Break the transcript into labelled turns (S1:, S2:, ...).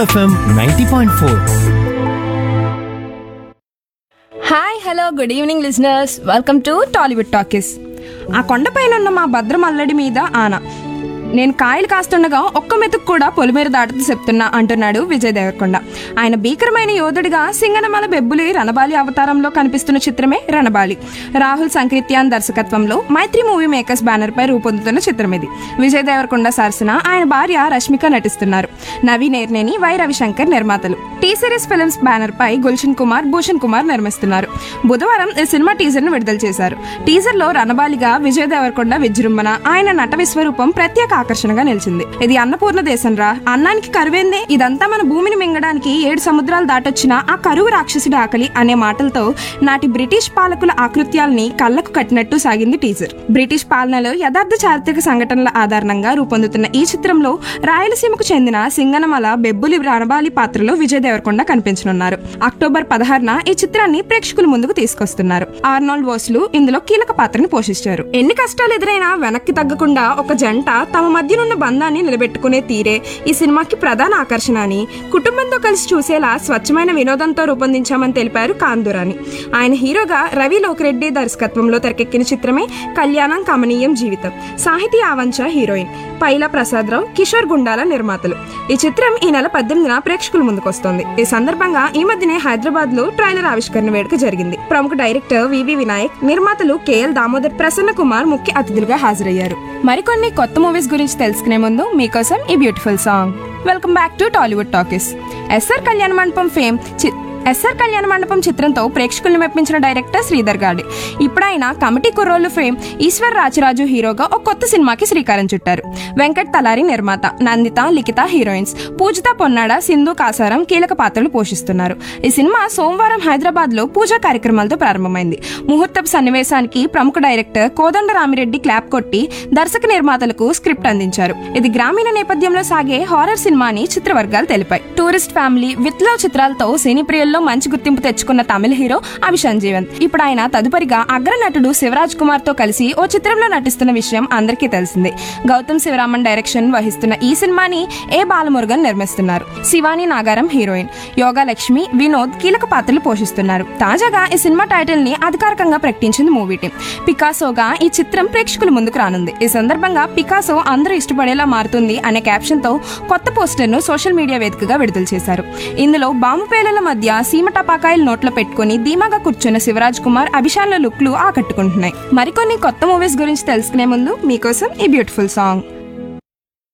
S1: FM ninety point four
S2: hi hello good evening listeners welcome to Tollywood talkies ఆ కొండపైన ఉన్న మా భద్రం అల్లడి మీద ఆన నేను కాయలు కాస్తుండగా ఒక్క మెతుకు కూడా పొలిమేర దాటుతూ చెప్తున్నా అంటున్నాడు విజయ్ దేవరకొండ ఆయన భీకరమైన యోధుడిగా సింగనమల బెబ్బులి రణబాలి అవతారంలో కనిపిస్తున్న చిత్రమే రణబాలి రాహుల్ సంకీర్త్యాన్ దర్శకత్వంలో మైత్రి మూవీ మేకర్స్ బ్యానర్ పై రూపొందుతున్న చిత్రం ఇది విజయ్ దేవరకొండ సరసన ఆయన భార్య రష్మిక నటిస్తున్నారు నవీన్ ఏర్నేని వై రవిశంకర్ నిర్మాతలు టీ సిరీస్ ఫిల్మ్స్ బ్యానర్ పై గుల్షన్ కుమార్ భూషణ్ కుమార్ నిర్మిస్తున్నారు బుధవారం ఈ సినిమా టీజర్ ను విడుదల చేశారు టీజర్ లో రణబాలిగా విజయ్ దేవరకొండ విజృంభణ ఆయన నట విశ్వరూపం ప్రత్యేక ఆకర్షణగా నిలిచింది ఇది అన్నపూర్ణ దేశం రా అన్నానికి కరువేందే ఇదంతా మన భూమిని మింగడానికి ఏడు సముద్రాలు దాటొచ్చిన ఆ కరువు రాక్షసుడి ఆకలి అనే మాటలతో నాటి బ్రిటిష్ పాలకుల ఆకృత్యాల్ని కళ్ళకు కట్టినట్టు సాగింది టీజర్ బ్రిటిష్ పాలనలో యథార్థ చారిత్రక సంఘటనల ఆధారంగా రూపొందుతున్న ఈ చిత్రంలో రాయలసీమకు చెందిన సింగనమల బెబ్బులి రణబాలి పాత్రలో విజయ్ దేవరకొండ కనిపించనున్నారు అక్టోబర్ పదహారున ఈ చిత్రాన్ని ప్రేక్షకుల ముందుకు తీసుకొస్తున్నారు ఆర్నాల్డ్ వోస్లు ఇందులో కీలక పాత్రను పోషించారు ఎన్ని కష్టాలు ఎదురైనా వెనక్కి తగ్గకుండా ఒక జంట తమ మధ్యనున్న బంధాన్ని నిలబెట్టుకునే తీరే ఈ సినిమాకి ప్రధాన ఆకర్షణ అని కుటుంబంతో కలిసి చూసేలా స్వచ్ఛమైన వినోదంతో రూపొందించామని తెలిపారు కాందురాని ఆయన హీరోగా రవి లోకిరెడ్డి దర్శకత్వంలో తెరకెక్కిన చిత్రమే కళ్యాణం కమనీయం జీవితం సాహితీ ఆవంచ హీరోయిన్ పైలా ప్రసాదరావు కిషోర్ గుండాల నిర్మాతలు ఈ చిత్రం ఈ నెల పద్దెనిమిదిన ప్రేక్షకుల ముందుకొస్తోంది ఈ సందర్భంగా ఈ మధ్యనే హైదరాబాద్ లో ట్రైలర్ ఆవిష్కరణ వేడుక జరిగింది ప్రముఖ డైరెక్టర్ వివి వినాయక్ నిర్మాతలు కేఎల్ దామోదర్ ప్రసన్న కుమార్ ముఖ్య అతిథులుగా హాజరయ్యారు మరికొన్ని కొత్త మూవీస్ గురించి తెలుసుకునే ముందు మీకోసం ఈ beautiful song welcome back to Tollywood talkies SR Kalyana Mandapam fame చి- ఎస్ఆర్ కళ్యాణ మండపం చిత్రంతో ప్రేక్షకులను మెప్పించిన డైరెక్టర్ శ్రీధర్ గాడి ఇప్పుడు ఆయన కమిటీ కుర్రోళ్ళు ఫేమ్ ఈశ్వర్ రాజరాజు హీరోగా ఒక కొత్త సినిమాకి శ్రీకారం చుట్టారు వెంకట్ తలారి నిర్మాత నందిత లిఖిత హీరోయిన్స్ పూజిత పొన్నాడ సింధు కాసారం కీలక పాత్రలు పోషిస్తున్నారు ఈ సినిమా సోమవారం హైదరాబాద్ లో పూజా కార్యక్రమాలతో ప్రారంభమైంది ముహూర్తపు సన్నివేశానికి ప్రముఖ డైరెక్టర్ కోదండ రామిరెడ్డి క్లాప్ కొట్టి దర్శక నిర్మాతలకు స్క్రిప్ట్ అందించారు ఇది గ్రామీణ నేపథ్యంలో సాగే హారర్ సినిమాని చిత్రవర్గాలు తెలిపాయి టూరిస్ట్ ఫ్యామిలీ విత్ లవ్ చిత్రాలతో సినీ ప్రియుల్లో మంచి గుర్తింపు తెచ్చుకున్న తమిళ హీరో అభి సంజీవన్ ఇప్పుడు ఆయన తదుపరిగా అగ్ర నటుడు శివరాజ్ కుమార్ తో కలిసి ఓ చిత్రంలో నటిస్తున్న విషయం అందరికీ తెలిసిందే గౌతమ్ శివరామన్ డైరెక్షన్ వహిస్తున్న ఈ సినిమాని ఏ బాలమురుగన్ నిర్మిస్తున్నారు శివాని నాగారం హీరోయిన్ యోగా లక్ష్మి వినోద్ కీలక పాత్రలు పోషిస్తున్నారు తాజాగా ఈ సినిమా టైటిల్ ని అధికారికంగా ప్రకటించింది మూవీ టీం పికాసోగా ఈ చిత్రం ప్రేక్షకుల ముందుకు రానుంది ఈ సందర్భంగా పికాసో అందరూ ఇష్టపడేలా మారుతుంది అనే క్యాప్షన్ తో కొత్త పోస్టర్ ను సోషల్ మీడియా వేదికగా విడుదల చేశారు ఇందులో బాంబు పేలుల మధ్య సీమ టపాకాయలు నోట్లో పెట్టుకుని ధీమాగా కూర్చున్న శివరాజ్ కుమార్ అభిషాన్ల లుక్లు ఆకట్టుకుంటున్నాయి మరికొన్ని కొత్త మూవీస్ గురించి తెలుసుకునే ముందు మీకోసం ఈ బ్యూటిఫుల్ సాంగ్